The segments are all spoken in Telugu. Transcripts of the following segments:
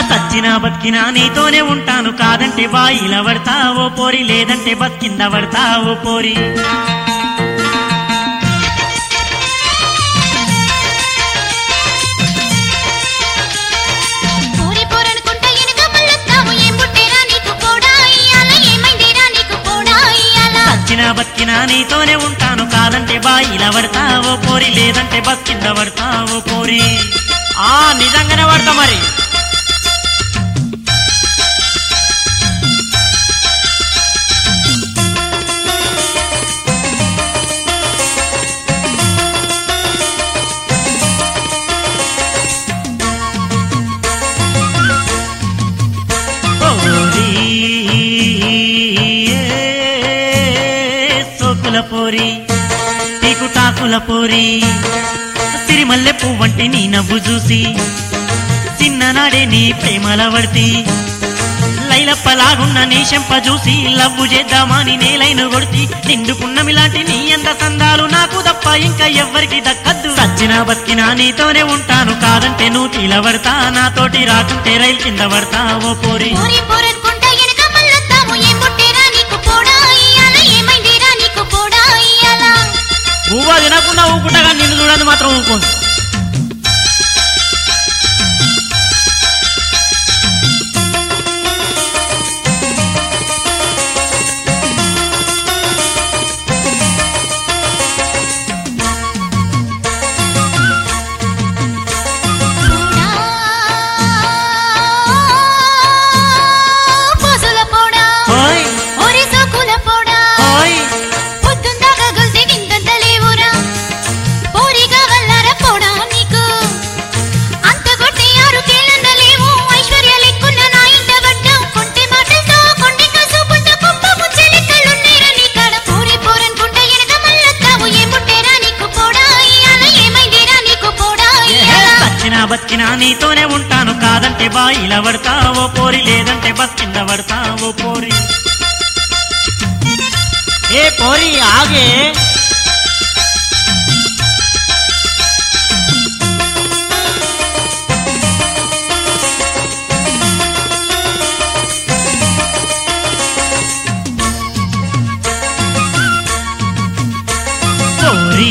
సచ్చినా బతికినా నీతోనే ఉంటాను కాదంటే బాయిల పడతావో పోరి లేదంటే బతికింద పడతావో పోరి పోరి పోరనుకుంటా ఎనక మళ్ళొస్తావు ఏం పుట్టేరా నీకు కూడా ఇయ్యాల ఏమైందిరా నీకు కూడా ఇయ్యాల సచ్చినా బతికినా నీతోనే ఉంటాను కాదంటే బాయిల పడతావో పోరి లేదంటే బతికింద పడతావో పోరి ఆ నిజంగానే పడతా మరి పోరి సోకుల పోరి టీకు టాకుల పోరి సిరిమల్లె పువ్వంటి నీ నవ్వు చూసి చిన్ననాడే నీ ప్రేమల పడితి లైలప్పలాగున్న నీ శంప చూసి లవ్వు చేద్దామని నేలైన కొడితి నిండుకున్నమిలాంటి నీ ఎంత సందాలు నాకు తప్ప ఇంకా ఎవ్వరికి దక్కద్దు సచ్చినా బతికినా నీతోనే ఉంటాను కాదంటే నువ్వు తీలబడతా నాతోటి రాకుంటే రైలు కింద పడతా ఓ పోరి పోరి పోరనుకుంటా ఎనక మళ్ళొస్తావు ఏం పుట్టేరా నీకు కూడా ఇయ్యాల ఏమైందిరా నీకు కూడా ఇయ్యాల పువ్వ తినకుండా ఊకుంటా కానీ నిన్ను చూడదు మాత్రం ఊకోను పోడా పోసుల పోడా ఓయ్ ఓరి సోకుల పోడా ఓయ్ పొద్దుందాకా గొల్సి వింతంత లేవురా పోరిగా వల్లార పోడా నీకు అంత కొట్టి ఆరు కేళ్ళన్న లేవు ఐశ్వర్య లెక్కున్న నా ఇంట పడ్డాం కొంటె మాటలతో కొండి కసుపుతో కుప్ప ముంచె లెక్కలున్నీరా నీ కాడ పోరి పోరనుకుంట ఎనక మళ్ళొస్తావు ఏం పుట్టేరా నీకు పోడా ఇయ్యాల ఏమైందిరా నీకు పోడా ఇయ్యాల సచ్చినా బతికినా నీతోనే ఉంటాను కాదంటే బాయిల పడతావో పోరి లేదంటే బస్ కింద పడతావో పోరి ఏ పోరి ఆగే పోరి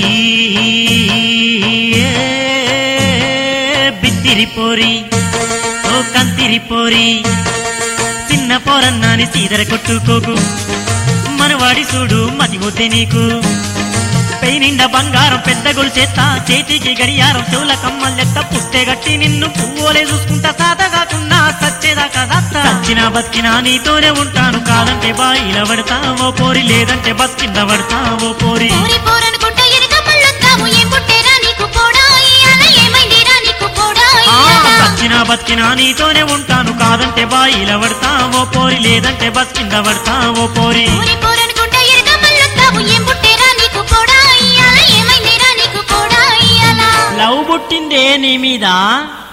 ఏ, బిత్తిరి పోరి ఓ కంతిరి పోరి చిన్న పోరన్నాని సీదర కొట్టుకోకు మనవాడి చూడు మతి వద్దే నీకు పై నిండా బంగారం పెద్ద గొలుసేత్తా చేతికి గడియారం చెవుల కమ్మలెత్త పుట్టే గట్టి నిన్ను పువ్వులే చూసుకుంటా సాత కాకుండా సచ్చేదాకా దాస్తా సచ్చినా బతికినా నీతోనే ఉంటాను కాదంటే బాయిల పడతావో పోరి లేదంటే బస్ కింద పడతావో పోరి పోరి పోరనుకుంట ఎనక మళ్ళొస్తావు ఏం పుట్టేరా నీకు పోడా ఇయ్యాల ఏమైందిరా నీకు పోడా ఆ, ఇయ్యాల సచ్చినా బతికినా నీతోనే ఉంటాను కాదంటే బాయిల పడతావో పోరి లేదంటే బస్ కింద పడతావో పోరి పోరి పోరనుకుంట ఎనక మళ్ళొస్తావు ఏం పుట్టేరా నీకు పోడా ఇయ్యాల ఏమైందిరా నీకు పోడా ఇయ్యాల లవ్ పుట్టిందే నీ మీద